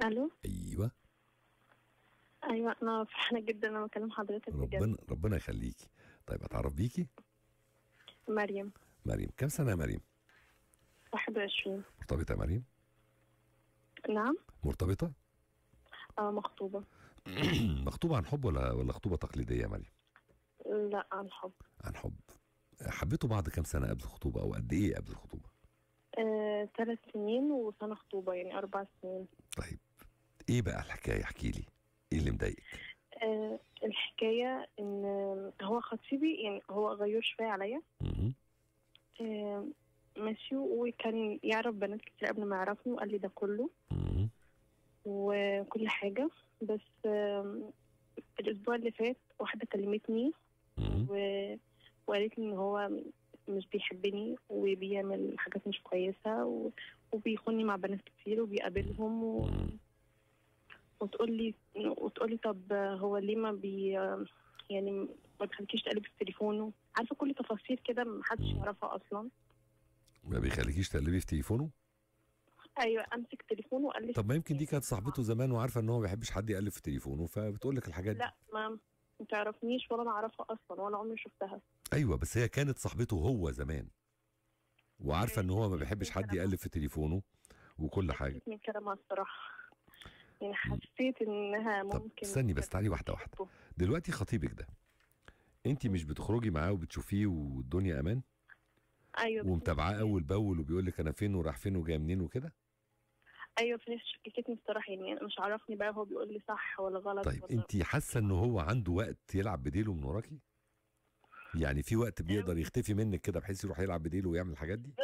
الو ايوه ايوه انا فرحانه جدا انا بكلم حضرتك بجد ربنا ربنا يخليكي طيب اتعرف بيكي مريم مريم كم سنه يا مريم 21 مرتبطه يا مريم نعم مرتبطه اه مخطوبه مخطوبه عن حب ولا ولا خطوبه تقليديه يا مريم لا عن حب عن حب حبيتوا بعض كام سنه قبل الخطوبه او قد ايه قبل الخطوبه آه، ثلاث سنين وسنه خطوبه يعني اربع سنين طيب ايه بقى الحكايه احكي لي ايه اللي مضايقك آه الحكايه ان هو خطيبي يعني هو غيور شويه عليا مهم. آه ماشي وكان يعرف بنات كتير قبل ما يعرفني وقال لي ده كله مهم. وكل حاجه بس آه الاسبوع اللي فات واحده كلمتني مهم. و... وقالت لي ان هو مش بيحبني وبيعمل حاجات مش كويسه و... وبيخوني مع بنات كتير وبيقابلهم و... مم. وتقول لي وتقول لي طب هو ليه ما بي يعني ما بيخليكيش تقلبي في تليفونه عارفه كل تفاصيل كده ما حدش يعرفها اصلا ما بيخليكيش تقلبي في تليفونه ايوه امسك تليفونه وقال لي طب ما يمكن دي كانت صاحبته زمان وعارفه ان هو ما بيحبش حد يقلب في تليفونه فبتقول لك الحاجات دي لا ما ما تعرفنيش ولا انا اعرفها اصلا ولا عمري شفتها ايوه بس هي كانت صاحبته هو زمان وعارفه ان هو ما بيحبش حد يقلب في تليفونه وكل حاجه حسيت من كلامها الصراحه يعني حسيت انها طب ممكن استني بس تعالي واحده واحده دلوقتي خطيبك ده انت مش بتخرجي معاه وبتشوفيه والدنيا امان ايوه بس ومتابعاه اول باول وبيقول لك انا فين وراح فين وجاي منين وكده ايوه في ناس شككتني الصراحه يعني أنا مش عرفني بقى هو بيقول لي صح ولا غلط طيب ولا انت حاسه ان هو عنده وقت يلعب بديله من وراكي يعني في وقت بيقدر يختفي منك كده بحيث يروح يلعب بديله ويعمل الحاجات دي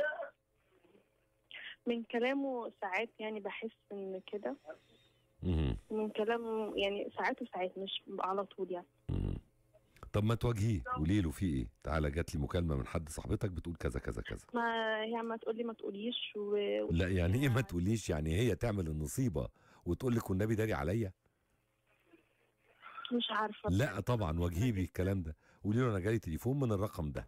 من كلامه ساعات يعني بحس ان كده مهم. من كلامه يعني ساعات وساعات مش على طول يعني مهم. طب ما تواجهيه قولي له في ايه تعالى جات لي مكالمه من حد صاحبتك بتقول كذا كذا كذا ما هي ما تقولي ما تقوليش و... لا يعني ايه ما تقوليش يعني هي تعمل النصيبه وتقول لك والنبي داري عليا مش عارفه لا طبعا واجهيه بالكلام ده قولي له انا جالي تليفون من الرقم ده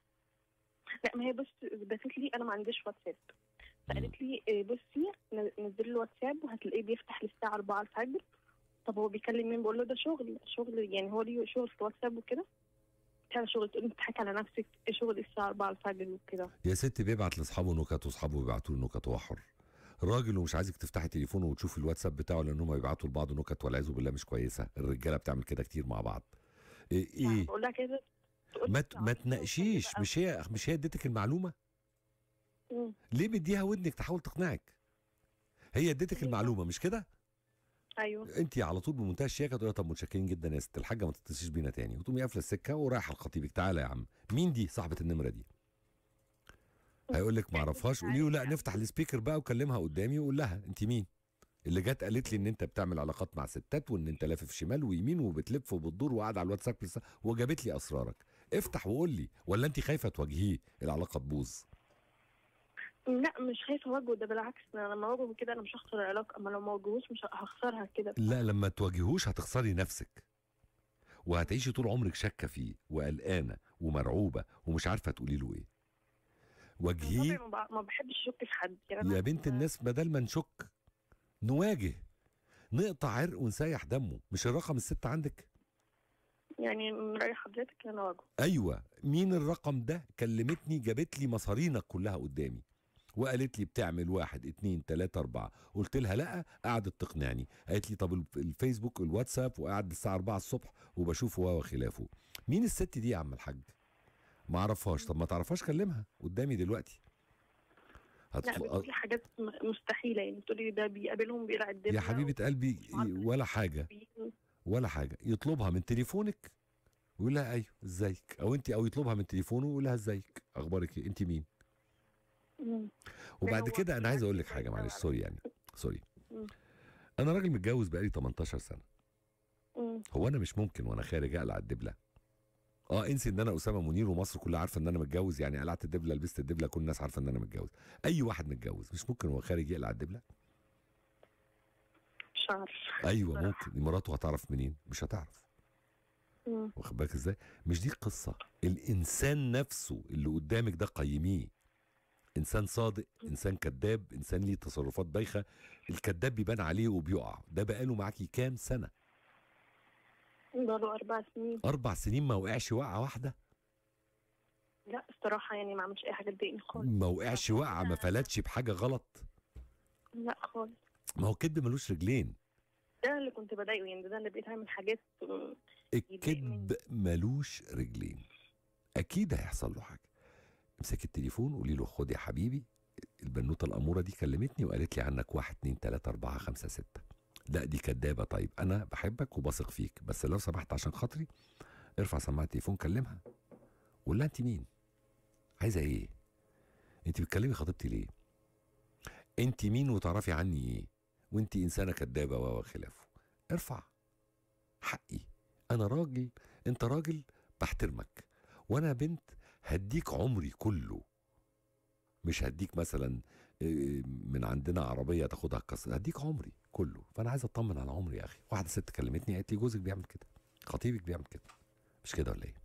لا ما هي بس ادت لي انا ما عنديش واتساب فقالت لي إيه، بصي ن- نزلي له واتساب وهتلاقيه بيفتح للساعه 4 الفجر طب هو بيكلم مين بقول له ده شغل شغل يعني هو ليه شغل في الواتساب وكده على شغل تقول لي بتضحكي على نفسك إيه شغل الساعه 4 الفجر وكده يا ست بيبعت لاصحابه نكت واصحابه بيبعتوا له نكت وهو حر راجل ومش عايزك تفتحي تليفونه وتشوفي الواتساب بتاعه لان هم بيبعتوا لبعض نكت والعياذ بالله مش كويسه الرجاله بتعمل كده كتير مع بعض ايه, إيه؟ بقول لها كده تقول ما لي ت- ما تناقشيش مش هي مش هي اديتك المعلومه مم. ليه بديها ودنك تحاول تقنعك هي اديتك المعلومه مش كده ايوه انت على طول بمنتهى الشياكه تقولي طب متشكرين جدا يا ست الحاجه ما تتصليش بينا تاني وتقومي قافله السكه ورايحه لخطيبك تعالى يا عم مين دي صاحبه النمره دي هيقول لك ما اعرفهاش قولي له لا نفتح السبيكر بقى وكلمها قدامي وقول لها انت مين اللي جت قالت لي ان انت بتعمل علاقات مع ستات وان انت لافف شمال ويمين وبتلف وبتدور وقاعد على الواتساب لسه وجابت لي اسرارك افتح وقول لي ولا انت خايفه تواجهيه العلاقه تبوظ لا مش خايفه اواجهه ده بالعكس انا لما اواجهه كده انا مش هخسر العلاقه اما لو ما واجهوش مش هخسرها كده لا لما تواجهوش هتخسري نفسك وهتعيشي طول عمرك شاكه فيه وقلقانه ومرعوبه ومش عارفه تقولي له ايه واجهيه طبعا ما ب- ما بحبش اشك في حد يعني أنا يا بنت الناس بدل ما نشك نواجه نقطع عرق ونسيح دمه مش الرقم الست عندك يعني من راي حضرتك انا اواجهه ايوه مين الرقم ده كلمتني جابت لي مصارينك كلها قدامي وقالت لي بتعمل واحد اتنين تلاتة اربعة قلت لها لا قعدت تقنعني قالت لي طب الف- الفيسبوك والواتساب وقعد الساعة 4 الصبح وبشوفه هو وخلافه مين الست دي يا عم الحاج ما اعرفهاش طب ما تعرفهاش كلمها قدامي دلوقتي لا هتطل... بتقولي حاجات م- مستحيله يعني بتقولي ده بيقابلهم بيلعب يا حبيبة قلبي ولا حاجة ولا حاجة يطلبها من تليفونك ويقول لها ايوه ازيك او انت او يطلبها من تليفونه ويقول لها ازيك اخبارك ايه انت مين وبعد هو كده انا عايز اقول لك يعني حاجه معلش على- سوري يعني سوري مم. انا راجل متجوز بقالي 18 سنه مم. هو انا مش ممكن وانا خارج اقلع الدبله اه انسي ان انا اسامه منير ومصر كلها عارفه ان انا متجوز يعني قلعت الدبله لبست الدبله كل الناس عارفه ان انا متجوز اي واحد متجوز مش ممكن وهو خارج يقلع الدبله مش عارف ايوه ممكن مراته هتعرف منين مش هتعرف مم. واخد بالك ازاي مش دي القصه الانسان نفسه اللي قدامك ده قيميه انسان صادق انسان كذاب انسان ليه تصرفات بايخه الكذاب بيبان عليه وبيقع ده بقاله معاكي كام سنه بقاله اربع سنين اربع سنين ما وقعش وقعه واحده لا الصراحه يعني ما عملش اي حاجه تضايقني خالص ما وقعش وقعه ما فلتش بحاجه غلط لا خالص ما هو الكذب ملوش رجلين ده اللي كنت بضايقه يعني ده اللي بقيت اعمل حاجات م، الكذب ملوش رجلين اكيد هيحصل له حاجه امسك التليفون قولي له خد يا حبيبي البنوته الاموره دي كلمتني وقالت لي عنك واحد اتنين تلاته اربعه خمسه سته لا دي كدابه طيب انا بحبك وبثق فيك بس لو سمحت عشان خاطري ارفع سماعه التليفون كلمها قول لها انت مين عايزه ايه انت بتكلمي خطيبتي ليه انت مين وتعرفي عني ايه وانت انسانه كدابه وخلافه ارفع حقي انا راجل انت راجل بحترمك وانا بنت هديك عمري كله مش هديك مثلا إيه، من عندنا عربيه تاخدها تكسر هديك عمري كله فانا عايز اطمن على عمري يا اخي واحده ست كلمتني قالت لي جوزك بيعمل كده خطيبك بيعمل كده مش كده ولا ايه